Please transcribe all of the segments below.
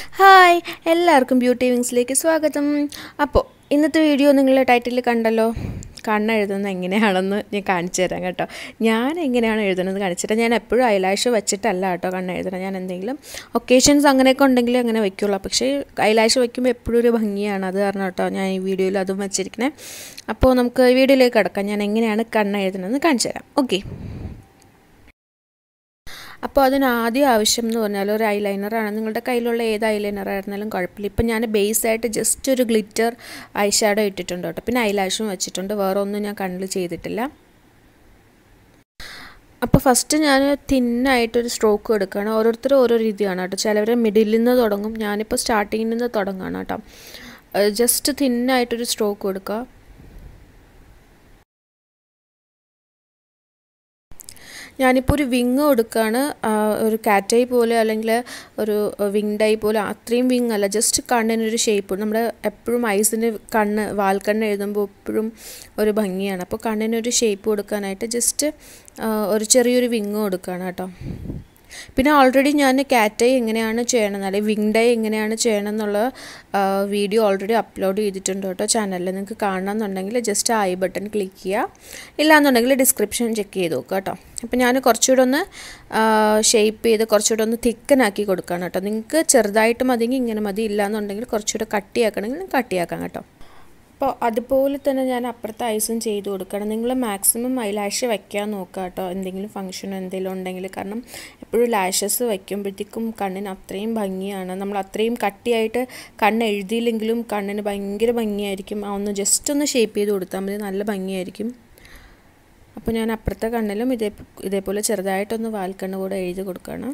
hi എല്ലാവർക്കും beauty വിങ്സിലേക്ക് സ്വാഗതം അപ്പോൾ ഇന്നത്തെ വീഡിയോ നിങ്ങൾ ടൈറ്റിൽ കണ്ടല്ലോ കണ്ണ് എഴുതുന്നത് എങ്ങനെയാണെന്ന് ഞാൻ കാണിച്ചു തരാം കേട്ടോ ഞാൻ എങ്ങനെയാണ് എഴുതുന്നത് കാണിച്ചിട്ട് ഞാൻ എപ്പോഴും ഐലാഷ് വെച്ചിട്ടല്ല കേട്ടോ കണ്ണ് എഴുതണം ഞാൻ എന്തെങ്കിലും ഒക്കേഷൻസ് അങ്ങനെയൊക്കെ ഉണ്ടെങ്കിൽ അങ്ങനെ വയ്ക്കുള്ളൂ പക്ഷേ ഐലാഷ് വയ്ക്കുമ്പോൾ എപ്പോഴും ഒരു ഭംഗിയാണ് അത് കാരണം കേട്ടോ ഞാൻ ഈ വീഡിയോയിൽ അതും വെച്ചിരിക്കണേ അപ്പോൾ നമുക്ക് വീഡിയോയിലേക്ക് കിടക്കാം ഞാൻ എങ്ങനെയാണ് കണ്ണ് എഴുതുന്നതെന്ന് കാണിച്ചു തരാം ഓക്കെ അപ്പോൾ അതിന് ആദ്യം ആവശ്യം എന്ന് പറഞ്ഞാൽ ഒരു ഐലൈനറാണ് നിങ്ങളുടെ കയ്യിലുള്ള ഏത് ഐലൈനർ ആയിരുന്നാലും കുഴപ്പമില്ല ഇപ്പം ഞാൻ ബേസ് ആയിട്ട് ജസ്റ്റ് ഒരു ഗ്ലിറ്റർ ഐ ഷാഡോ ഇട്ടിട്ടുണ്ട് കേട്ടോ പിന്നെ ഐലാഷും വെച്ചിട്ടുണ്ട് വേറെ ഒന്നും ഞാൻ കണ്ണിൽ ചെയ്തിട്ടില്ല അപ്പോൾ ഫസ്റ്റ് ഞാൻ തിന്നായിട്ടൊരു സ്ട്രോക്ക് എടുക്കുകയാണ് ഓരോരുത്തരും ഓരോ രീതിയാണ് കേട്ടോ ചിലവർ മിഡിലിൽ നിന്ന് തുടങ്ങും ഞാനിപ്പോൾ സ്റ്റാർട്ടിങ്ങിൽ നിന്ന് തുടങ്ങുകയാണ് കേട്ടോ ജസ്റ്റ് തിന്നായിട്ടൊരു സ്ട്രോക്ക് കൊടുക്കുക ഞാനിപ്പോൾ ഒരു വിങ് കൊടുക്കുകയാണ് ഒരു കാറ്റൈ പോലെ അല്ലെങ്കിൽ ഒരു വിങ്ഡൈ പോലെ അത്രയും വിങ് അല്ല ജസ്റ്റ് കണ്ണിനൊരു ഷേപ്പ് നമ്മുടെ എപ്പോഴും ഐസിന് കണ്ണ് വാൽക്കണ്ണ് എഴുതുമ്പോൾ എപ്പോഴും ഒരു ഭംഗിയാണ് അപ്പോൾ കണ്ണിനൊരു ഷേപ്പ് കൊടുക്കാനായിട്ട് ജസ്റ്റ് ഒരു ചെറിയൊരു വിങ് കൊടുക്കുകയാണ് കേട്ടോ പിന്നെ ഓൾറെഡി ഞാൻ കാറ്റൈ എങ്ങനെയാണ് ചെയ്യണം അല്ലെങ്കിൽ വിങ്ഡൈ എങ്ങനെയാണ് ചെയ്യണം എന്നുള്ള വീഡിയോ ഓൾറെഡി അപ്ലോഡ് ചെയ്തിട്ടുണ്ട് കേട്ടോ ചാനലിൽ നിങ്ങൾക്ക് കാണണമെന്നുണ്ടെങ്കിൽ ജസ്റ്റ് ഐ ബട്ടൺ ക്ലിക്ക് ചെയ്യുക ഇല്ലാന്നുണ്ടെങ്കിൽ ഡിസ്ക്രിപ്ഷൻ ചെക്ക് ചെയ്ത് നോക്കുക കേട്ടോ അപ്പോൾ ഞാൻ കുറച്ചുകൂടെ ഒന്ന് ഷേപ്പ് ചെയ്ത് കുറച്ചുകൂടെ ഒന്ന് തിക്കനാക്കി കൊടുക്കുകയാണ് കേട്ടോ നിങ്ങൾക്ക് ചെറുതായിട്ട് മതിയെങ്കിൽ ഇങ്ങനെ മതി ഇല്ലാന്നുണ്ടെങ്കിൽ കുറച്ചുകൂടെ കട്ടിയാക്കണമെങ്കിൽ കട്ടിയാക്കാം കേട്ടോ അപ്പോൾ അതുപോലെ തന്നെ ഞാൻ അപ്പുറത്തെ ഐസും ചെയ്ത് കൊടുക്കണം നിങ്ങൾ മാക്സിമം ഐലാഷ് വയ്ക്കാൻ നോക്കുക കേട്ടോ എന്തെങ്കിലും ഫംഗ്ഷനോ എന്തെങ്കിലും ഉണ്ടെങ്കിൽ കാരണം എപ്പോഴും ലാഷസ് വയ്ക്കുമ്പോഴത്തേക്കും കണ്ണിന് അത്രയും ഭംഗിയാണ് നമ്മൾ അത്രയും കട്ടിയായിട്ട് കണ്ണ് എഴുതിയില്ലെങ്കിലും കണ്ണിന് ഭയങ്കര ഭംഗിയായിരിക്കും ആ ഒന്ന് ജസ്റ്റ് ഒന്ന് ഷേപ്പ് ചെയ്ത് കൊടുത്താൽ മതി നല്ല ഭംഗിയായിരിക്കും അപ്പോൾ ഞാൻ അപ്പുറത്തെ കണ്ണിലും ഇതേ ഇതേപോലെ ചെറുതായിട്ടൊന്ന് വാൽക്കണ്ണ് കൂടെ എഴുതി കൊടുക്കണം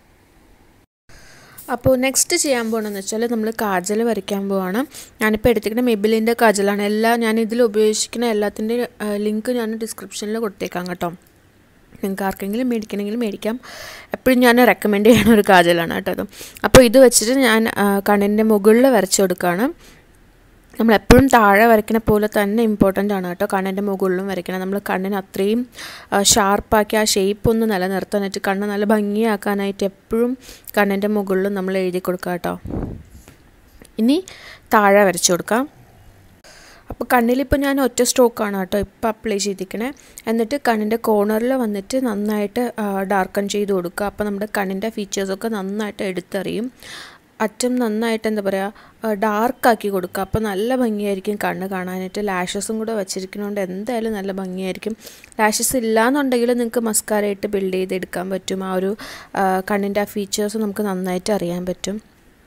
അപ്പോൾ നെക്സ്റ്റ് ചെയ്യാൻ പോകണമെന്ന് വെച്ചാൽ നമ്മൾ കാജൽ വരയ്ക്കാൻ പോവാണ് ഞാനിപ്പോൾ എടുത്തിരിക്കുന്ന മെബിലിൻ്റെ കാജലാണ് എല്ലാം ഞാൻ ഇതിൽ ഉപയോഗിക്കുന്ന എല്ലാത്തിൻ്റെ ലിങ്ക് ഞാൻ ഡിസ്ക്രിപ്ഷനിൽ കൊടുത്തേക്കാം കേട്ടോ നിങ്ങൾക്ക് ആർക്കെങ്കിലും മേടിക്കണമെങ്കിൽ മേടിക്കാം എപ്പോഴും ഞാൻ റെക്കമെൻഡ് ചെയ്യുന്ന ഒരു കാജലാണ് കേട്ടോ അത് അപ്പോൾ ഇത് വെച്ചിട്ട് ഞാൻ കണ്ണിൻ്റെ മുകളിൽ വരച്ചു കൊടുക്കുകയാണ് നമ്മളെപ്പോഴും താഴെ വരയ്ക്കുന്ന പോലെ തന്നെ ഇമ്പോർട്ടൻ്റ് ആണ് കേട്ടോ കണ്ണിൻ്റെ മുകളിലും വരയ്ക്കണം നമ്മൾ കണ്ണിന് അത്രയും ഷാർപ്പാക്കി ആ ഷേപ്പ് ഒന്ന് നിലനിർത്താനായിട്ട് കണ്ണ് നല്ല ഭംഗിയാക്കാനായിട്ട് എപ്പോഴും കണ്ണിൻ്റെ മുകളിലും നമ്മൾ എഴുതി കൊടുക്കുക കേട്ടോ ഇനി താഴെ വരച്ചു കൊടുക്കാം അപ്പോൾ കണ്ണിലിപ്പോൾ ഞാൻ ഒറ്റ സ്ട്രോക്കാണ് കേട്ടോ ഇപ്പോൾ അപ്ലൈ ചെയ്തിരിക്കണേ എന്നിട്ട് കണ്ണിൻ്റെ കോർണറിൽ വന്നിട്ട് നന്നായിട്ട് ഡാർക്കൺ ചെയ്ത് കൊടുക്കുക അപ്പോൾ നമ്മുടെ കണ്ണിൻ്റെ ഫീച്ചേഴ്സൊക്കെ നന്നായിട്ട് എടുത്തറിയും അറ്റം നന്നായിട്ട് എന്താ പറയുക ഡാർക്കാക്കി കൊടുക്കുക അപ്പോൾ നല്ല ഭംഗിയായിരിക്കും കണ്ണ് കാണാനായിട്ട് ലാഷസും കൂടെ വെച്ചിരിക്കുന്നതുകൊണ്ട് എന്തായാലും നല്ല ഭംഗിയായിരിക്കും ലാഷസ് ഇല്ലാന്നുണ്ടെങ്കിൽ നിങ്ങൾക്ക് മസ്കാരയായിട്ട് ബിൽഡ് ചെയ്തെടുക്കാൻ പറ്റും ആ ഒരു കണ്ണിൻ്റെ ആ ഫീച്ചേഴ്സ് നമുക്ക് നന്നായിട്ട് അറിയാൻ പറ്റും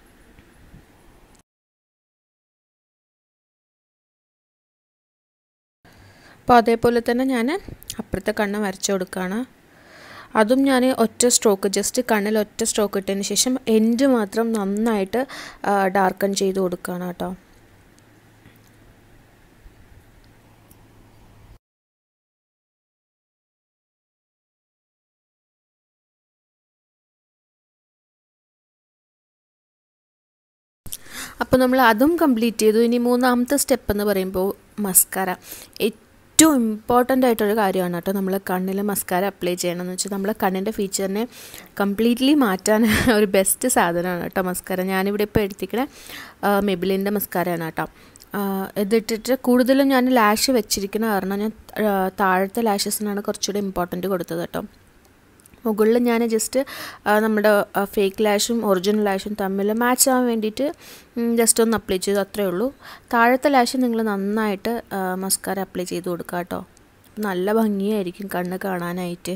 അപ്പോൾ അതേപോലെ തന്നെ ഞാൻ അപ്പുറത്തെ കണ്ണ് വരച്ചു കൊടുക്കുകയാണ് അതും ഞാൻ ഒറ്റ സ്ട്രോക്ക് ജസ്റ്റ് കണ്ണിൽ ഒറ്റ സ്ട്രോക്ക് ഇട്ടതിന് ശേഷം എൻഡ് മാത്രം നന്നായിട്ട് ഡാർക്കൺ ചെയ്ത് കൊടുക്കുകയാണ് കേട്ടോ അപ്പോൾ നമ്മൾ അതും കംപ്ലീറ്റ് ചെയ്തു ഇനി മൂന്നാമത്തെ സ്റ്റെപ്പ് എന്ന് പറയുമ്പോൾ മസ്കാര ഏറ്റവും ഇമ്പോർട്ടൻ്റ് ആയിട്ടൊരു കാര്യമാണ് കേട്ടോ നമ്മൾ കണ്ണിൽ മസ്കാര അപ്ലൈ ചെയ്യണമെന്ന് വെച്ചാൽ നമ്മൾ കണ്ണിൻ്റെ ഫീച്ചറിനെ കംപ്ലീറ്റ്ലി മാറ്റാൻ ഒരു ബെസ്റ്റ് സാധനമാണ് കേട്ടോ മസ്കാര ഞാനിവിടെ ഇപ്പോൾ എടുത്തിക്കണ മെബിലിൻ്റെ മസ്കാരയാണ് കേട്ടോ ഇതിട്ടിട്ട് കൂടുതലും ഞാൻ ലാഷ് വെച്ചിരിക്കുന്ന കാരണം ഞാൻ താഴത്തെ ലാഷസിനാണ് കുറച്ചുകൂടി ഇമ്പോർട്ടൻറ്റ് കൊടുത്തത് കേട്ടോ മുകളിൽ ഞാൻ ജസ്റ്റ് നമ്മുടെ ഫേക്ക് ലാഷും ഒറിജിനൽ ലാഷും തമ്മിൽ മാച്ച് ആവാൻ വേണ്ടിയിട്ട് ജസ്റ്റ് ഒന്ന് അപ്ലൈ ചെയ്തു അത്രയേ ഉള്ളൂ താഴത്തെ ലാഷ് നിങ്ങൾ നന്നായിട്ട് മസ്കാര അപ്ലൈ ചെയ്ത് കൊടുക്കുക കേട്ടോ നല്ല ഭംഗിയായിരിക്കും കണ്ണ് കാണാനായിട്ട്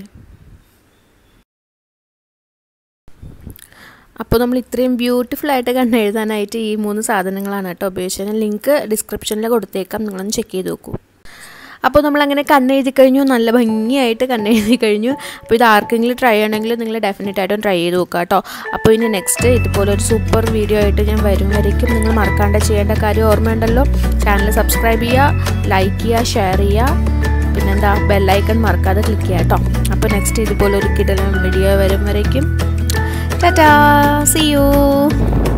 അപ്പോൾ നമ്മൾ ഇത്രയും ബ്യൂട്ടിഫുൾ ആയിട്ട് കണ്ണ് എഴുതാനായിട്ട് ഈ മൂന്ന് സാധനങ്ങളാണ് കേട്ടോ ഉപയോഗിച്ചത് ലിങ്ക് ഡിസ്ക്രിപ്ഷനിൽ കൊടുത്തേക്കാം നിങ്ങളൊന്ന് ചെക്ക് ചെയ്ത് നോക്കൂ അപ്പോൾ നമ്മളങ്ങനെ കണ്ണെഴുതി കഴിഞ്ഞു നല്ല ഭംഗിയായിട്ട് കണ്ണെഴുതി കഴിഞ്ഞു അപ്പോൾ ഇത് ആർക്കെങ്കിലും ട്രൈ ചെയ്യണമെങ്കിൽ നിങ്ങൾ ഡെഫിനറ്റ് ആയിട്ടും ട്രൈ ചെയ്ത് നോക്കുക കേട്ടോ അപ്പോൾ ഇനി നെക്സ്റ്റ് ഇതുപോലെ ഒരു സൂപ്പർ വീഡിയോ ആയിട്ട് ഞാൻ വരും വരയ്ക്കും നിങ്ങൾ മറക്കാണ്ട് ചെയ്യേണ്ട കാര്യം ഓർമ്മയുണ്ടല്ലോ ചാനൽ സബ്സ്ക്രൈബ് ചെയ്യുക ലൈക്ക് ചെയ്യുക ഷെയർ ചെയ്യുക പിന്നെന്താ ബെല്ലൈക്കൺ മറക്കാതെ ക്ലിക്ക് ചെയ്യുക കേട്ടോ അപ്പോൾ നെക്സ്റ്റ് ഇതുപോലെ ഒരു കിടലും വീഡിയോ വരും വരയ്ക്കും ടാറ്റാ സി യു